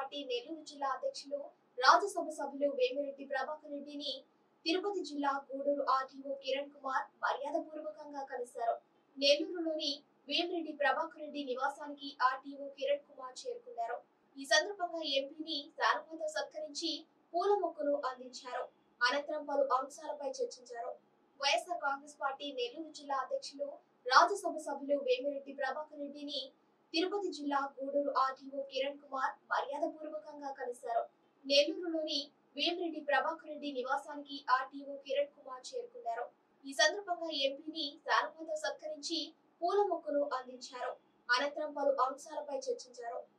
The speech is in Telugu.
పార్టీ నెల్లూరు జిల్లా అధ్యక్షులు రాజ్యసభ సభ్యులు వేమిరెడ్డి ప్రభాకర్ రెడ్డిని తిరుపతి జిల్లా గూడూరు ఆర్టీఓ కిరణ్ కుమార్ మర్యాదపూర్వకంగా కలిశారు నెల్లూరులోని వేమిరెడ్డి ప్రభాకర్ రెడ్డి నివాసానికి ఆర్టీఓ కిరణ్ కుమార్ చేరుకున్నారు ఈ సందర్భంగా ఎంపీని శాలువాతో సత్కరించి పూల మొక్కలు అందించారు అనంతరం పలు అంశాలపై చర్చించారు వైఎస్ఆర్ కాంగ్రెస్ పార్టీ నెల్లూరు జిల్లా అధ్యక్షులు రాజ్యసభ సభ్యులు వేమిరెడ్డి ప్రభాకర్ రెడ్డిని తిరుపతి జిల్లా గూడూరు ఆర్టీఓ కిరణ్ కుమార్ మర్యాదపూర్వకంగా కలిశారు నెల్లూరులోని వేమిరెడ్డి ప్రభాకర్ రెడ్డి నివాసానికి ఆర్టీఓ కిరణ్ కుమార్ చేరుకున్నారు ఈ సందర్భంగా ఎంపీని శాలువాతో సత్కరించి పూల మొక్కలు అందించారు అనంతరం పలు అంశాలపై చర్చించారు